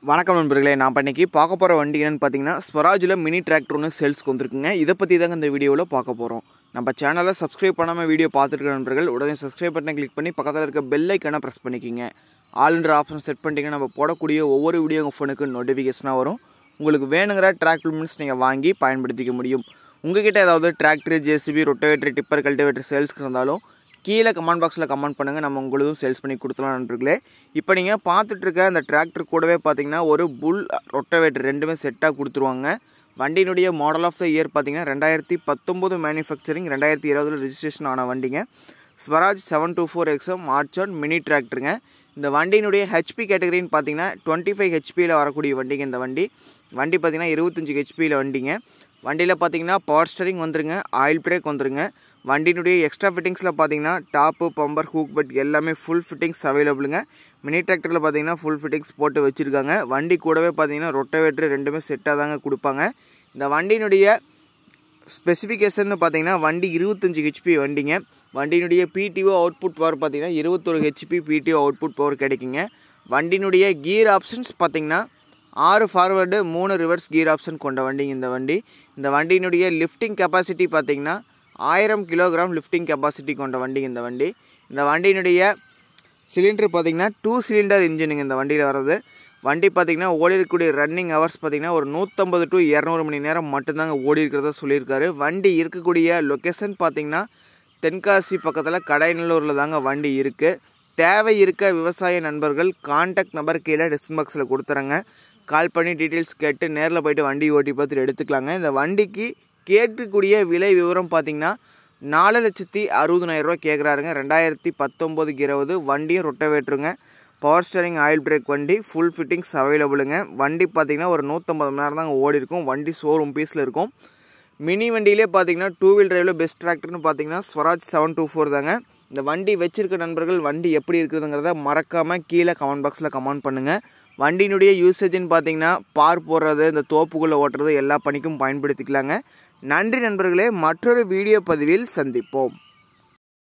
வணக்கம் நண்பர்களே நான் இன்னைக்கு பார்க்க போகிற வண்டி என்னன்னு பார்த்தீங்கன்னா ஸ்வராஜில் மினி டிராக்டர் ஒன்று சேல்ஸ்க்கு வந்திருக்குங்க இதை பற்றி தாங்க இந்த வீடியோவில் பார்க்க போகிறோம் நம்ம சேனலை சப்ஸ்கிரைப் பண்ணாமல் வீடியோ பார்த்துருக்க நண்பர்கள் உடனே சப்ஸ்கிரைப் பட்டனை கிளிக் பண்ணி பக்கத்தில் இருக்க பெல் ஐக்கனை ப்ரெஸ் பண்ணிக்கிங்க ஆல்ன்ற ஆப்ஷன் செட் பண்ணிட்டீங்கன்னா நம்ம போடக்கூடிய ஒவ்வொரு வீடியோ உங்கள் ஃபோனுக்கு நோட்டிஃபிகேஷனாக வரும் உங்களுக்கு வேணுங்கிற ட்ராக் மினிட்ஸ் நீங்கள் வாங்கி பயன்படுத்திக்க முடியும் உங்ககிட்ட ஏதாவது tractor JCB rotavator tipper cultivator சேல்ஸ்க்கு இருந்தாலும் கீழே கமெண்ட் பாக்ஸில் கமெண்ட் பண்ணுங்கள் நம்ம உங்களுக்கும் சேல்ஸ் பண்ணி கொடுத்துலாம் நண்பர்களே இப்போ நீங்கள் பார்த்துட்டு இருக்க அந்த டிராக்டர் கூடவே பார்த்தீங்கன்னா ஒரு புல் ரொட்டவேட்டர் ரெண்டுமே செட்டாக கொடுத்துருவாங்க வண்டியினுடைய மாடல் ஆஃப் த இயர் பார்த்தீங்கன்னா ரெண்டாயிரத்தி பத்தொம்போது மேனுஃபேக்சரிங் ரெண்டாயிரத்தி இருபதுல ரிஜிஸ்ட்ரேஷன் ஆன வண்டிங்க Swaraj seven two four XM மார்ச் ஆன் மினி டிராக்டருங்க இந்த வண்டியினுடைய ஹெச்பி கேட்டகரின்னு பார்த்தீங்கன்னா டுவெண்ட்டி ஃபைவ் ஹெச்பியில் வரக்கூடிய வண்டிங்க இந்த வண்டி வண்டி பார்த்தீங்கன்னா இருபத்தஞ்சி ஹெச்பியில் வண்டிங்க வண்டியில் பார்த்தீங்கன்னா பவர் ஸ்டரிங் வந்துருங்க ஆயில் பிரேக் வந்துருங்க வண்டியினுடைய எக்ஸ்ட்ரா ஃபிட்டிங்ஸில் பார்த்தீங்கன்னா டாப்பு பம்பர் ஹூக் பெட் எல்லாமே ஃபுல் ஃபிட்டிங்ஸ் அவைலபிளுங்க மினி டிராக்டரில் பார்த்தீங்கன்னா ஃபுல் ஃபிட்டிங்ஸ் போட்டு வச்சுருக்காங்க வண்டி கூடவே பார்த்தீங்கன்னா ரொட்டவேட்ரு ரெண்டுமே செட்டாக தாங்க கொடுப்பாங்க இந்த வண்டியினுடைய ஸ்பெசிஃபிகேஷன் பார்த்தீங்கன்னா வண்டி இருபத்தஞ்சி ஹெச்பி வண்டிங்க வண்டியினுடைய பிடிஓ அவுட்புட் பவர் பார்த்தீங்கன்னா இருபத்தொரு ஹெச்பி பிடிஓ அவுட்புட் பவர் கிடைக்குங்க வண்டியினுடைய கியர் ஆப்ஷன்ஸ் பார்த்தீங்கன்னா ஆறு ஃபார்வர்டு மூணு ரிவர்ஸ் கியர் ஆப்ஷன் கொண்ட வண்டிங்க இந்த வண்டி இந்த வண்டியினுடைய லிஃப்டிங் கெப்பாசிட்டி பார்த்தீங்கன்னா ஆயிரம் கிலோகிராம் லிஃப்டிங் கெப்பாசிட்டி கொண்ட வண்டிங்க இந்த வண்டி இந்த வண்டியினுடைய சிலிண்டர் பார்த்தீங்கன்னா டூ சிலிண்டர் இன்ஜினுங்க இந்த வண்டியில் வர்றது வண்டி பார்த்தீங்கன்னா ஓடி இருக்கக்கூடிய ரன்னிங் ஹவர்ஸ் பார்த்தீங்கன்னா ஒரு நூற்றம்பது டு இரநூறு மணி நேரம் மட்டும்தாங்க ஓடி இருக்கிறதா சொல்லியிருக்காரு வண்டி இருக்கக்கூடிய லொக்கேஷன் பார்த்தீங்கன்னா தென்காசி பக்கத்தில் கடைநல்லூரில் தாங்க வண்டி இருக்குது தேவை இருக்க விவசாய நண்பர்கள் கான்டாக்ட் நம்பர் கீழே டிஸ்கிரிப் பாக்ஸில் கொடுத்துறேங்க கால் பண்ணி டீட்டெயில்ஸ் கேட்டு நேரில் போயிட்டு வண்டி ஓட்டி பார்த்துட்டு எடுத்துக்கலாங்க இந்த வண்டிக்கு கேட்கக்கூடிய விலை விவரம் பார்த்தீங்கன்னா நாலு லட்சத்தி அறுபதுனாயிரரூவா கேட்குறாருங்க ரெண்டாயிரத்தி பத்தொம்போதுக்கு இருபது வண்டியும் ரொட்டவேட்ருங்க பவர் ஸ்டரிங் ஆயில் பிரேக் வண்டி ஃபுல் ஃபிட்டிங்ஸ் அவைலபிளுங்க வண்டி பார்த்தீங்கன்னா ஒரு நூற்றம்பது மணி நேரம் தாங்க ஓடி இருக்கும் வண்டி ஷோரூம் பீஸில் இருக்கும் மினி வண்டியிலே பார்த்தீங்கன்னா டூ வீல் டிரைவில் பெஸ்ட் டிராக்டர்னு பார்த்தீங்கன்னா ஸ்வராஜ் செவன் டூ ஃபோர் தாங்க இந்த வண்டி வச்சிருக்க நண்பர்கள் வண்டி எப்படி இருக்குதுங்கிறத மறக்காமல் கீழே கமெண்ட் பாக்ஸில் கமெண்ட் பண்ணுங்கள் வண்டியினுடைய யூசேஜ்னு பார்த்தீங்கன்னா பார் போடுறது இந்த தோப்புக்குள்ளே ஓட்டுறது எல்லா பணிக்கும் பயன்படுத்திக்கலாங்க நன்றி நண்பர்களே மற்றொரு வீடியோ பதிவில் சந்திப்போம்